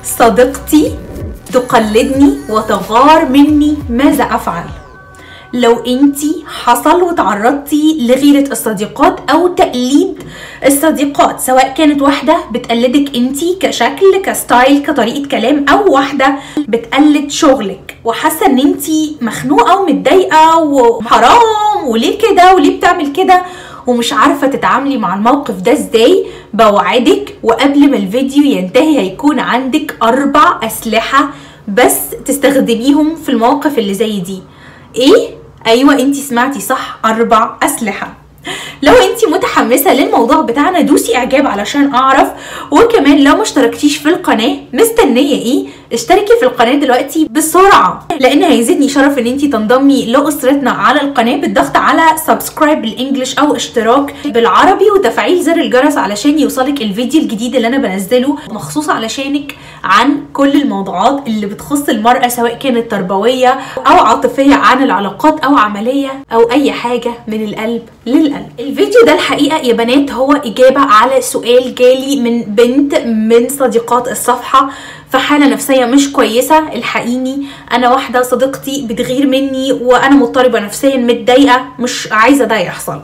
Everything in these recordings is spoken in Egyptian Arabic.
صديقتي تقلدني وتغار مني ماذا افعل لو انتي حصل وتعرضتي لغيرة الصديقات او تقليد الصديقات سواء كانت واحدة بتقلدك انتي كشكل كستايل كطريقة كلام او واحدة بتقلد شغلك وحاسة ان انتي مخنوقة ومتضايقة وحرام وليه كده وليه بتعمل كده ومش عارفة تتعاملي مع الموقف ده ازاي بوعدك وقبل ما الفيديو ينتهي هيكون عندك اربع اسلحة بس تستخدميهم في المواقف اللي زي دي ايه ايوه انتي سمعتي صح اربع اسلحه لو انتي متحمسة للموضوع بتاعنا دوسي اعجاب علشان اعرف وكمان لو ما اشتركتيش في القناة مستنية ايه اشتركي في القناة دلوقتي بسرعة لان هيزيدني شرف ان انتي تنضمي لاسرتنا على القناة بالضغط على سبسكرايب بالانجلش او اشتراك بالعربي وتفعيل زر الجرس علشان يوصلك الفيديو الجديد اللي انا بنزله مخصوص علشانك عن كل الموضوعات اللي بتخص المرأة سواء كانت تربوية او عاطفية عن العلاقات او عملية او اي حاجة من القلب للقلب الفيديو ده الحقيقة يا بنات هو اجابة على سؤال جالي من بنت من صديقات الصفحة في حاله نفسيه مش كويسه الحقيني انا واحده صديقتي بتغير مني وانا مضطربه نفسيا متضايقه مش عايزه ده يحصل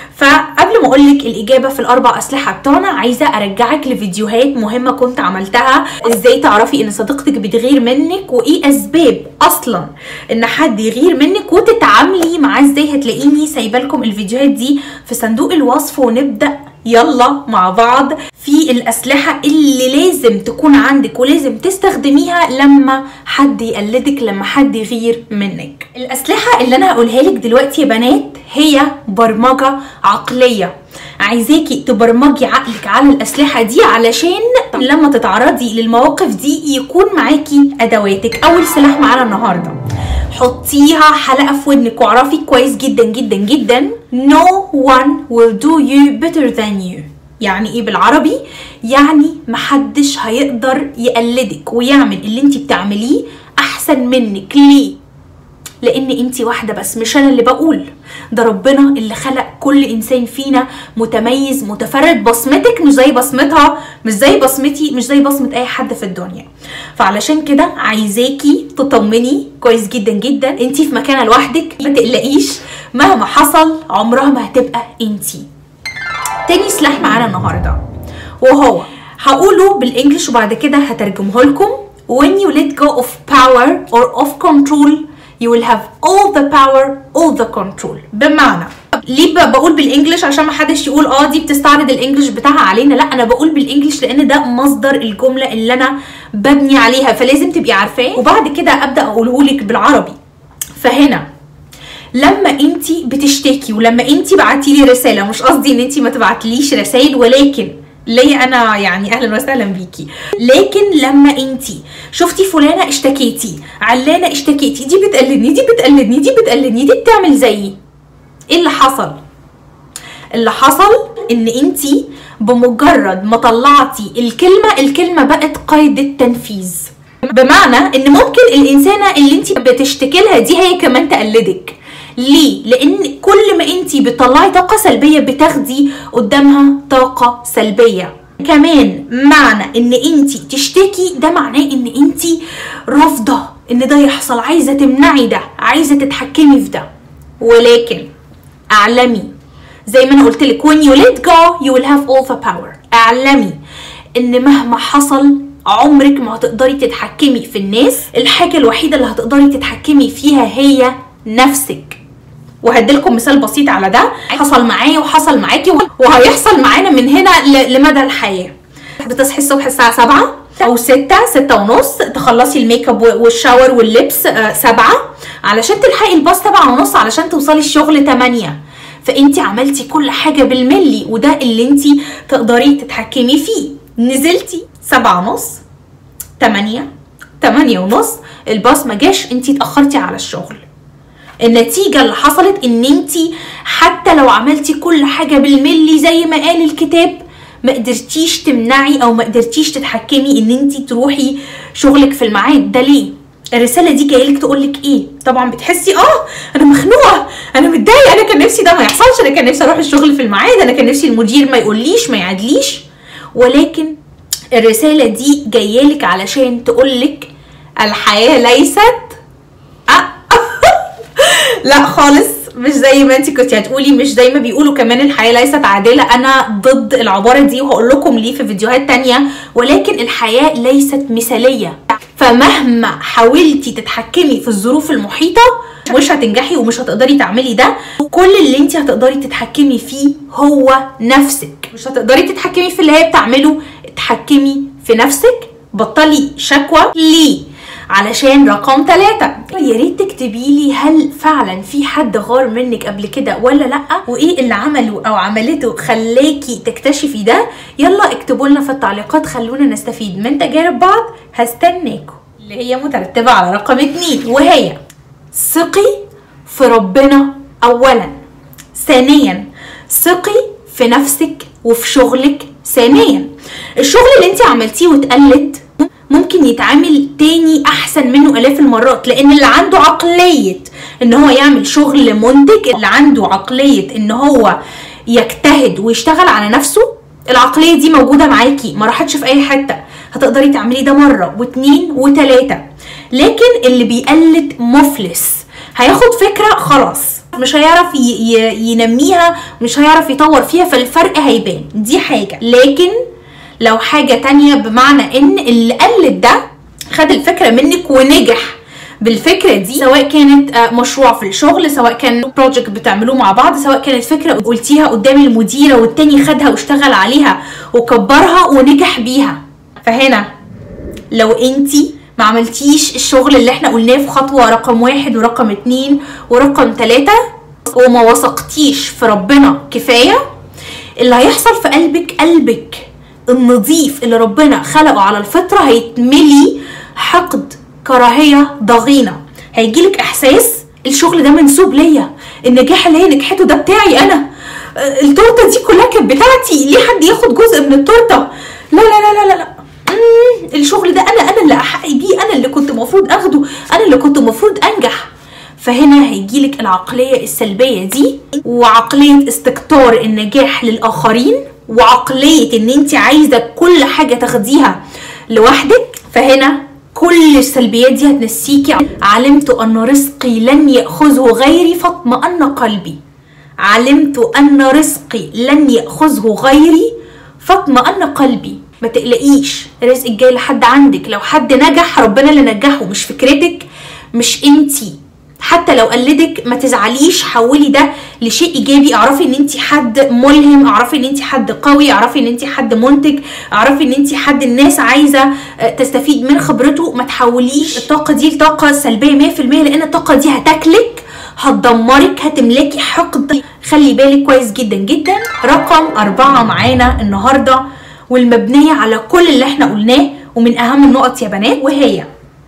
فقبل ما اقولك الاجابه في الاربع اسلحه بتوعنا عايزه ارجعك لفيديوهات مهمه كنت عملتها ازاي تعرفي ان صديقتك بتغير منك وايه اسباب اصلا ان حد يغير منك وتتعاملي معاه ازاي هتلاقيني سايبه لكم الفيديوهات دي في صندوق الوصف ونبدا يلا مع بعض في الأسلحة اللي لازم تكون عندك ولازم تستخدميها لما حد يقلدك لما حد يغير منك الأسلحة اللي أنا هقولها لك دلوقتي يا بنات هي برمجة عقلية عايزاكي تبرمجي عقلك على الأسلحة دي علشان لما تتعرضي للمواقف دي يكون معاكي أدواتك أول سلاح معانا النهاردة حطيها حلقة في ودنك واعرفي كويس جدا جدا جدا No one will do you better than you يعني ايه بالعربي يعني محدش هيقدر يقلدك ويعمل اللي انت بتعمليه احسن منك ليه لان انت واحده بس مش انا اللي بقول ده ربنا اللي خلق كل انسان فينا متميز متفرد بصمتك مش زي بصمتها مش زي بصمتي مش زي بصمه اي حد في الدنيا فعلشان كده عايزاكي تطمني كويس جدا جدا انت في مكانه لوحدك ما تقلقيش مهما حصل عمرها ما هتبقى انتي تاني سلاح معانا النهارده وهو هقوله بالانجلش وبعد كده هترجمه لكم when you let go of power or of control you will have all the power all the control بمعنى ليه بقول بالانجلش عشان ما حدش يقول اه دي بتستعرض الانجلش بتاعها علينا لا انا بقول بالانجلش لان ده مصدر الجمله اللي انا ببني عليها فلازم تبقي عارفاه وبعد كده ابدا اقوله لك بالعربي فهنا لما انت بتشتكي ولما انت بعتي لي رساله مش قصدي ان انت ما تبعتليش رسائل ولكن ليا انا يعني اهلا وسهلا بيكي لكن لما انت شفتي فلانه اشتكيتي علانه اشتكيتي دي بتقلدني دي بتقلدني دي بتقلدني دي بتعمل زيي ايه اللي حصل اللي حصل ان انت بمجرد ما طلعتي الكلمه الكلمه بقت قيد التنفيذ بمعنى ان ممكن الانسانه اللي انت بتشتكي لها دي هي كمان تقلدك ليه؟ لأن كل ما انت بتطلعي طاقة سلبية بتاخدي قدامها طاقة سلبية كمان معنى ان انت تشتكي ده معناه ان انت رافضة ان ده يحصل عايزة تمنعي ده عايزة تتحكمي في ده ولكن اعلمي زي ما انا قلت لك when you let go you will have all the power اعلمي ان مهما حصل عمرك ما هتقدري تتحكمي في الناس الحاجة الوحيدة اللي هتقدري تتحكمي فيها هي نفسك وهديلكم مثال بسيط على ده حصل معايا وحصل معاكي وهيحصل معانا من هنا لمدى الحياه بتصحي الصبح الساعه 7 او 6 6 ونص تخلصي الميك اب والشاور واللبس 7 علشان تلحقي الباص 7 ونص علشان توصلي الشغل 8 فانت عملتي كل حاجه بالملي وده اللي انت تقدري تتحكمي فيه نزلتي 7 ونص 8 8 ونص الباص ما جاش انت اتاخرتي على الشغل النتيجة اللي حصلت ان انت حتى لو عملتي كل حاجة بالملي زي ما قال الكتاب ما قدرتيش تمنعي او ما قدرتيش تتحكمي ان انت تروحي شغلك في الميعاد ده ليه الرساله دي جايه لك تقول لك ايه طبعا بتحسي اه انا مخنوقه انا متضايقه انا كان نفسي ده ما يحصلش انا كان نفسي اروح الشغل في الميعاد انا كان نفسي المدير ما يقوليش ما يعدليش ولكن الرسالة دي جايالك علشان تقولك الحياة ليست أه. لا خالص مش زي ما انت كنت هتقولي مش زي ما بيقولوا كمان الحياه ليست عادله انا ضد العباره دي وهقول لكم ليه في فيديوهات تانية ولكن الحياه ليست مثاليه فمهما حاولتي تتحكمي في الظروف المحيطه مش هتنجحي ومش هتقدري تعملي ده كل اللي انت هتقدري تتحكمي فيه هو نفسك مش هتقدري تتحكمي في اللي هي بتعمله اتحكمي في نفسك بطلي شكوى ليه علشان رقم ثلاثة يا ريت تكتبي لي هل فعلا في حد غار منك قبل كده ولا لا وايه اللي عمله او عملته خلاكي تكتشفي ده يلا اكتبوا لنا في التعليقات خلونا نستفيد من تجارب بعض هستناكم اللي هي مترتبة على رقم اتنين وهي ثقي في ربنا اولا ثانيا ثقي في نفسك وفي شغلك ثانيا الشغل اللي انت عملتيه واتقلد ممكن يتعامل تاني احسن منه الاف المرات لان اللي عنده عقليه ان هو يعمل شغل منتج اللي عنده عقليه ان هو يجتهد ويشتغل على نفسه العقليه دي موجوده معاكي ما راحتش في اي حته هتقدري تعملي ده مره واتنين وتلاته لكن اللي بيقلد مفلس هياخد فكره خلاص مش هيعرف ينميها مش هيعرف يطور فيها فالفرق هيبان دي حاجه لكن لو حاجه تانية بمعنى ان اللي قلد ده خد الفكره منك ونجح بالفكره دي سواء كانت مشروع في الشغل سواء كان بروجكت بتعملوه مع بعض سواء كانت فكره قلتيها قدام المديره والتاني خدها واشتغل عليها وكبرها ونجح بيها فهنا لو انتي ما عملتيش الشغل اللي احنا قلناه في خطوه رقم واحد ورقم اتنين ورقم تلاته وما وثقتيش في ربنا كفايه اللي هيحصل في قلبك قلبك النظيف اللي ربنا خلقه على الفطره هيتملي حقد كراهيه ضغينه هيجيلك احساس الشغل ده منسوب ليا النجاح اللي هي نجحته ده بتاعي انا التورته دي كلها كانت بتاعتي ليه حد ياخد جزء من التورته لا لا لا لا لا, لا. الشغل ده انا انا اللي احقق بيه انا اللي كنت المفروض اخده انا اللي كنت المفروض انجح فهنا هيجيلك العقلية السلبية دي وعقلية استكتار النجاح للآخرين وعقلية ان انت عايزة كل حاجة تاخديها لوحدك فهنا كل السلبيات دي هتنسيكي علمت ان رزقي لن يأخذه غيري فاطمأن قلبي علمت ان رزقي لن يأخذه غيري فاطمأن قلبي ما تقلقيش رزقك جاي لحد عندك لو حد نجح ربنا اللي نجحه مش فكرتك مش انتي حتى لو قلدك ما تزعليش حولي ده لشيء ايجابي اعرفي ان انت حد ملهم اعرفي ان انت حد قوي اعرفي ان انت حد منتج اعرفي ان انت حد الناس عايزه تستفيد من خبرته ما تحوليش الطاقه دي لطاقه سلبيه 100% لان الطاقه دي هتاكلك هتدمرك هتملكي حقد خلي بالك كويس جدا جدا رقم أربعة معانا النهارده والمبنيه على كل اللي احنا قلناه ومن اهم النقط يا بنات وهي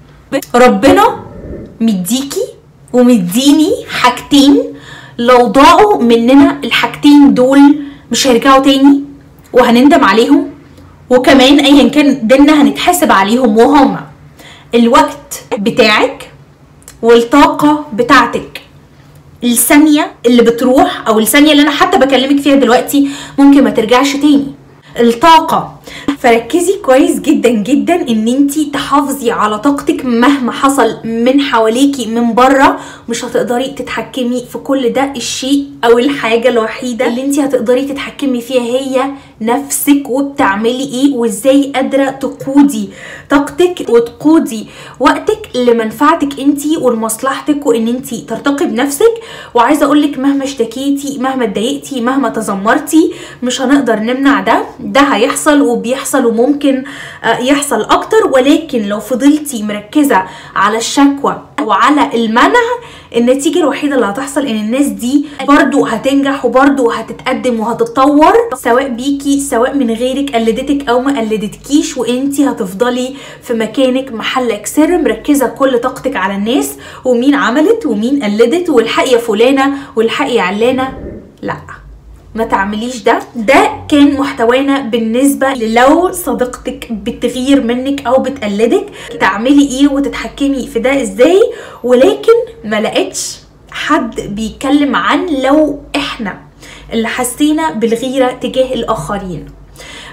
ربنا مديكي ومديني حاجتين لو ضاعوا مننا الحاجتين دول مش هيرجعوا تاني وهنندم عليهم وكمان ايا كان ديننا هنتحاسب عليهم وهما الوقت بتاعك والطاقة بتاعتك الثانية اللي بتروح او الثانية اللي انا حتى بكلمك فيها دلوقتي ممكن ما ترجعش تاني الطاقة فركزي كويس جدا جدا ان انتي تحافظي على طاقتك مهما حصل من حواليكي من بره مش هتقدري تتحكمي في كل ده الشيء او الحاجة الوحيدة اللي انتي هتقدري تتحكمي فيها هي نفسك وبتعملي ايه وازاي قادرة تقودي طاقتك وتقودي وقتك لمنفعتك انتي ولمصلحتك وان انتي ترتقي بنفسك وعايزة اقولك مهما اشتكيتي مهما اتضايقتي مهما تذمرتي مش هنقدر نمنع ده ده هيحصل وبيحصل وممكن يحصل اكتر ولكن لو فضلتي مركزة على الشكوى وعلى المنع النتيجة الوحيدة اللي هتحصل ان الناس دي برضو هتنجح وبرضو هتتقدم وهتتطور سواء بيكي سواء من غيرك قلدتك او ما قلدتكيش وانتي هتفضلي في مكانك محلك سر مركزة كل طاقتك على الناس ومين عملت ومين قلدت والحق يا فلانة والحق يا علانة لا ما تعمليش ده ده كان محتوانا بالنسبة لو صديقتك بتغير منك او بتقلدك تعملي ايه وتتحكمي في ده ازاي ولكن ما لقيتش حد بيتكلم عن لو احنا اللي حسينا بالغيرة تجاه الاخرين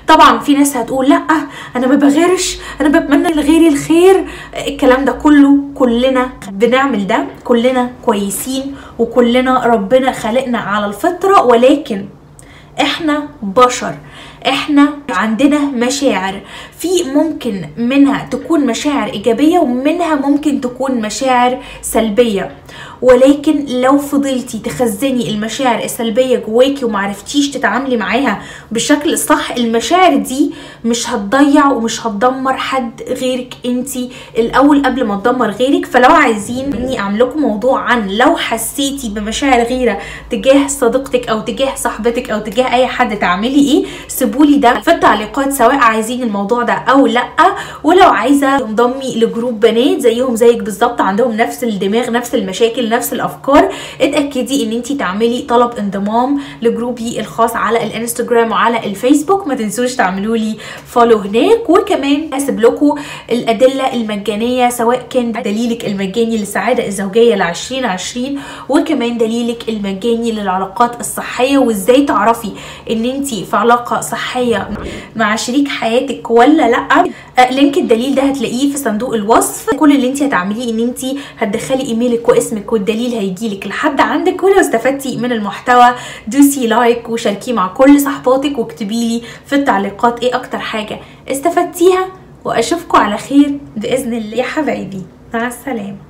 طبعا في ناس هتقول لا انا ما بغيرش انا بتمنى لغيري الخير الكلام ده كله كلنا بنعمل ده كلنا كويسين وكلنا ربنا خلقنا على الفطره ولكن احنا بشر احنا عندنا مشاعر في ممكن منها تكون مشاعر ايجابيه ومنها ممكن تكون مشاعر سلبيه ولكن لو فضلتي تخزني المشاعر السلبيه جواكي ومعرفتيش تتعاملي معاها بالشكل الصح المشاعر دي مش هتضيع ومش هتدمر حد غيرك انتي الاول قبل ما تدمر غيرك فلو عايزين اني اعمل لكم موضوع عن لو حسيتي بمشاعر غيره تجاه صديقتك او تجاه صاحبتك او تجاه اي حد تعملي ايه سيبولي ده في التعليقات سواء عايزين الموضوع ده او لا ولو عايزه تنضمي لجروب بنات زيهم زيك بالظبط عندهم نفس الدماغ نفس المشاكل نفس الافكار اتاكدي ان انت تعملي طلب انضمام لجروبي الخاص على الانستجرام وعلى الفيسبوك ما تنسوش تعملوا لي فولو هناك وكمان هسيب لكم الادله المجانيه سواء كان دليلك المجاني للسعاده الزوجيه ل 2020 وكمان دليلك المجاني للعلاقات الصحيه وازاي تعرفي ان انت في علاقه صحيه مع شريك حياتك ولا لا لينك الدليل ده هتلاقيه في صندوق الوصف كل اللي انت هتعمليه ان انت هتدخلي ايميلك واسمك والدليل هيجيلك لحد عندك ولو استفدتي من المحتوى دوسي لايك وشاركيه مع كل صحباتك واكتبي لي في التعليقات ايه اكتر حاجه استفدتيها واشوفكم على خير باذن الله يا حبايبي مع السلامه